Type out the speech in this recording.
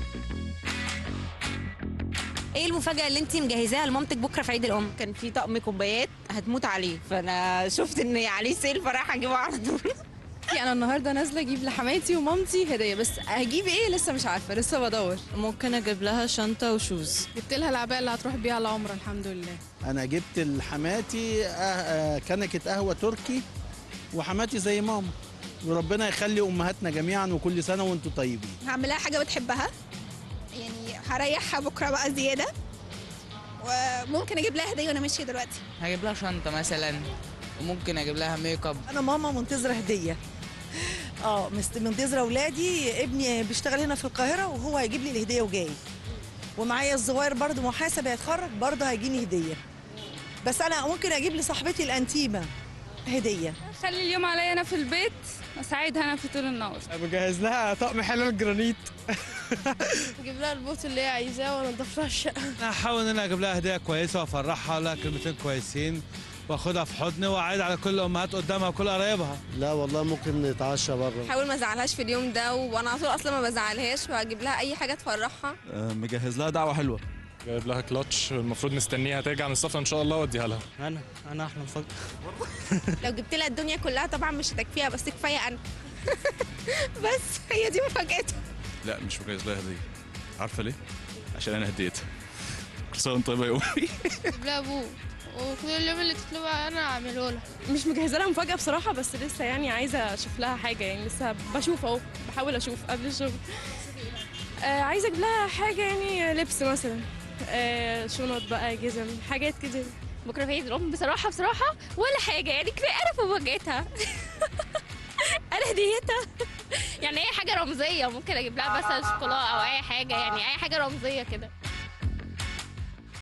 ايه المفاجاه اللي انت مجهزاها لمامتك بكره في عيد الام كان في طقم كوبايات هتموت عليه فانا شفت ان عليه سيل فراح اجيبه على طول انا النهارده نازله اجيب لحماتي ومامتي هديه بس هجيب ايه لسه مش عارفه لسه بدور ممكن اجيب لها شنطه وشوز جبت لها العبايه اللي هتروح بيها العمره الحمد لله انا جبت لحماتي آه، آه، كنكه قهوه تركي وحماتي زي ماما وربنا يخلي امهاتنا جميعا وكل سنه وانتم طيبين هعملها حاجة بتحبها يعني هريحها بكرة بقى زيادة وممكن أجيب لها هدية وأنا ماشية دلوقتي هجيب لها شنطة مثلا وممكن اجيب لها ميك اب انا ماما منتظره هديه اه مست- منتظره اولادي ابني بيشتغل هنا في القاهره وهو هيجيب لي الهديه وجاي ومعايا الصغير برضه محاسب هيتخرج برضه هيجيني هديه بس انا ممكن اجيب لصاحبتي الانتيمه هديه خلي اليوم عليا انا في البيت اساعدها انا في طول النهار بجهز لها طقم حلال الجرانيت اجيب لها البوت اللي هي عايزاه وانضف لها الشقه انا هحاول ان انا اجيب لها هديه كويسه وافرحها لها كلمتين كويسين واخدها في حضني واعيد على كل الامهات قدامها وكل قرايبها لا والله ممكن نتعشى بره حاول ما ازعلهاش في اليوم ده وانا على طول اصلا ما بزعلهاش وهجيب لها اي حاجه تفرحها مجهز لها دعوه حلوه جايب لها كلاتش المفروض مستنيها ترجع من السفر ان شاء الله واديها لها انا انا احلى مفاجاه لو جبت لها الدنيا كلها طبعا مش هتكفيها بس كفاية أنا بس هي دي مفاجأتها لا مش مجهز لها هديه عارفه ليه عشان انا هديتها كل سنه وانت طيبه يا امي اجيب لها ابوه وكل اليوم اللي تطلبها انا اعمله لها مش مجهزه لها مفاجاه بصراحه بس لسه يعني عايزه اشوف لها حاجه يعني لسه بشوف اهو بحاول اشوف قبل الشغل آه عايزه اجيب لها حاجه يعني لبس مثلا آه شنط بقى جزم حاجات كده بكره في عيد الام بصراحه بصراحه ولا حاجه يعني كفايه انا في مواجهتها انا هديتها يعني اي حاجه رمزيه ممكن اجيب لها مثلا شوكولاته او اي حاجه يعني اي حاجه رمزيه كده